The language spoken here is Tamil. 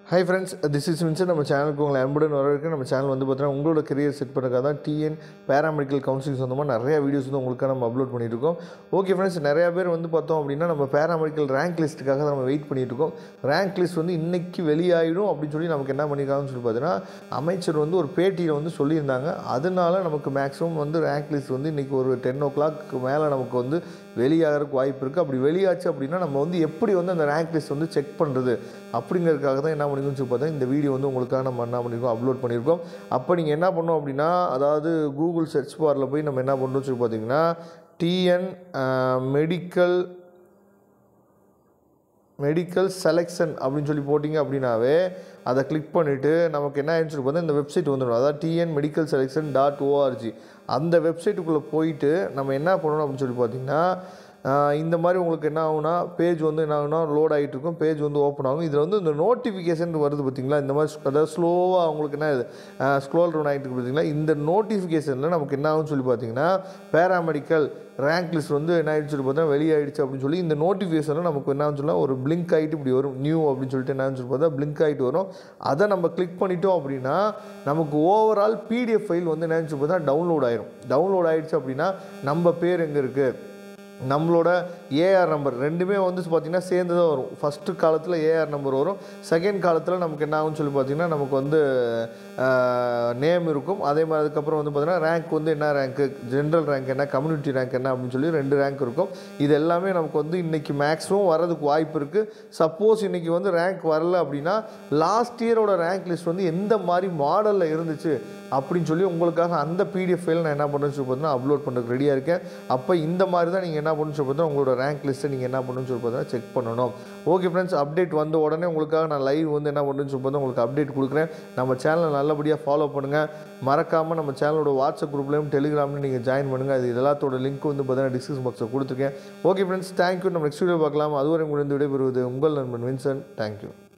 high friends this is Vinson நம்ம சேனலுக்கு உங்களை அன்புடன் வரவேற்க நம்ம சேனல் வந்து பார்த்தீங்கன்னா உங்களோட கெரியர் செட் பண்ணுறதுக்காக தான் டிஎன் பேராமெடிக்கல் கவுன்சிலிங் சொந்தமாக நிறைய வீடியோஸ் வந்து உங்களுக்காக நம்ம அப்லோட் பண்ணிட்டு இருக்கோம் ஓகே ஃப்ரெண்ட்ஸ் நிறைய பேர் வந்து பார்த்தோம் அப்படின்னா நம்ம பேராமெடிக்கல் ரேங்க் லிஸ்ட்டுக்காக நம்ம வெயிட் பண்ணிட்டு இருக்கோம் ரேங்க் லிஸ்ட் வந்து இன்னைக்கு வெளியாயிடும் அப்படின்னு சொல்லி நமக்கு என்ன பண்ணியிருக்காங்கன்னு சொல்லி பார்த்தீங்கன்னா அமைச்சர் வந்து ஒரு பேட்டியில் வந்து சொல்லியிருந்தாங்க அதனால நமக்கு மேக்ஸிமம் வந்து ரேங்க் லிஸ்ட் வந்து இன்றைக்கி ஒரு டென் ஓ கிளாக் மேலே நமக்கு வந்து வெளியாகிறதுக்கு வாய்ப்பு இருக்குது அப்படி வெளியாச்சு அப்படின்னா நம்ம வந்து எப்படி வந்து அந்த ரேங்க் லிஸ்ட் வந்து செக் பண்ணுறது அப்படிங்கிறதுக்காக தான் என்ன பண்ணிக்கணும்னு சொல்லி பார்த்தா இந்த வீடியோ வந்து உங்களுக்காக நம்ம என்ன பண்ணியிருக்கோம் அப்லோட் பண்ணியிருக்கோம் அப்போ நீங்கள் என்ன பண்ணோம் அப்படின்னா அதாவது கூகுள் சர்ச் பாரில் போய் நம்ம என்ன பண்ணணும்னு சொல்லி பார்த்தீங்கன்னா டிஎன் மெடிக்கல் மெடிக்கல் செலெக்ஷன் அப்படின்னு சொல்லி போட்டிங்க அப்படின்னாவே அதை கிளிக் பண்ணிவிட்டு நமக்கு என்ன ஆயிடுச்சு பார்த்தா இந்த வெப்சைட் வந்துடும் அதாவது TN medical selection dot O R G அந்த வெப்சைட்டுக்குள்ளே போயிட்டு நம்ம என்ன பண்ணணும் அப்படின்னு சொல்லி பார்த்தீங்கன்னா ஆஹ் இந்த மாதிரி உங்களுக்கு என்ன ஆகும்னா பேஜ் வந்து என்ன ஆகுனா லோட் ஆகிட்டு இருக்கும் பேஜ் வந்து ஓப்பன் ஆகும் இதில் வந்து இந்த நோட்டிஃபிகேஷன் வருது பார்த்தீங்களா இந்த மாதிரி அதாவது ஸ்லோவாக உங்களுக்கு என்ன இது ஸ்க்ரோல் ரவுண்ட் ஆகிட்டு இருக்கு பார்த்தீங்களா இந்த நோட்டிஃபிகேஷனில் நமக்கு என்ன ஆகும்னு சொல்லி பார்த்தீங்கன்னா பேராமெடிக்கல் ரேங்க் லிஸ்ட் வந்து என்ன ஆயிடுச்சு சொல்லி பார்த்தா வெளியாயிடுச்சு அப்படின்னு சொல்லி இந்த நோட்டிஃபிகேஷனில் நமக்கு என்ன ஆகும்னு சொன்னால் ஒரு பிளிங்க் ஆகிட்டு இப்படி வரும் நியூ அப்படின்னு சொல்லிட்டு என்ன சொல்லி பார்த்தா பிளிங்க் ஆகிட்டு வரும் அதை நம்ம கிளிக் பண்ணிட்டோம் அப்படின்னா நமக்கு ஓவரால் பிடிஎஃப் ஃபைல் வந்து என்ன சொல்லி பார்த்தா டவுன்லோட் ஆயிரும் டவுன்லோட் ஆயிடுச்சு அப்படின்னா நம்ம பேர் எங்கே இருக்குது நம்மளோட ஏஆர் நம்பர் ரெண்டுமே வந்து பார்த்திங்கன்னா சேர்ந்து தான் வரும் ஃபஸ்ட்டு காலத்தில் ஏஆர் நம்பர் வரும் செகண்ட் காலத்தில் நமக்கு என்ன ஆகும்னு சொல்லி பார்த்திங்கன்னா நமக்கு வந்து நேம் இருக்கும் அதே மாதிரி அதுக்கப்புறம் வந்து பார்த்திங்கன்னா ரேங்க் வந்து என்ன ரேங்க்கு ஜென்ரல் ரேங்க் என்ன கம்யூனிட்டி ரேங்க் என்ன அப்படின்னு சொல்லி ரெண்டு ரேங்க் இருக்கும் இது எல்லாமே நமக்கு வந்து இன்றைக்கி மேக்ஸிமம் வரதுக்கு வாய்ப்பு இருக்குது சப்போஸ் இன்றைக்கி வந்து ரேங்க் வரல அப்படின்னா லாஸ்ட் இயரோட ரேங்க் லிஸ்ட் வந்து எந்த மாதிரி மாடலில் இருந்துச்சு அப்படின்னு சொல்லி உங்களுக்காக அந்த பிடிஎஃப் ஃபைல் நான் என்ன பண்ணுறேன்னு சொல்லி பார்த்தீங்கன்னா அப்லோட் பண்ணுறதுக்கு ரெடியாக இருக்கேன் அப்போ இந்த மாதிரி தான் நீங்கள் என்ன பண்ணணும்னு சொல்லி பார்த்தா உங்களோட ரேங்க் லிஸ்ட்டை நீங்கள் என்ன பண்ணணும்னு சொல்லி பார்த்தீங்கன்னா செக் பண்ணணும் ஓகே ஃப்ரெண்ட்ஸ் அப்டேட் வந்த உடனே உங்களுக்காக நான் லைவ் வந்து என்ன பண்ணுறேன்னு சொல்லி பார்த்தா உங்களுக்கு அப்டேட் கொடுக்குறேன் நம்ம சேனலை நல்லபடியாக ஃபாலோ பண்ணுங்கள் மறக்காமல் நம்ம சேனலோட வாட்ஸ்அப் குரூப்லேயும் டெலிகிராம்லையும் நீங்கள் ஜாயின் பண்ணுங்கள் அது எல்லாத்தோட லிங்க் வந்து பார்த்தீங்கன்னா டிஸ்கிரிப்ஷன் பாக்ஸில் கொடுத்துருக்கேன் ஓகே ஃப்ரெண்ட்ஸ் தேங்க்யூ நம்ம நெக்ஸ்ட் வீடியோ பார்க்கலாம் அதுவரை உங்களுக்கு விடைபெறுவது உங்கள் நண்பன் வின்சன் தேங்க்யூ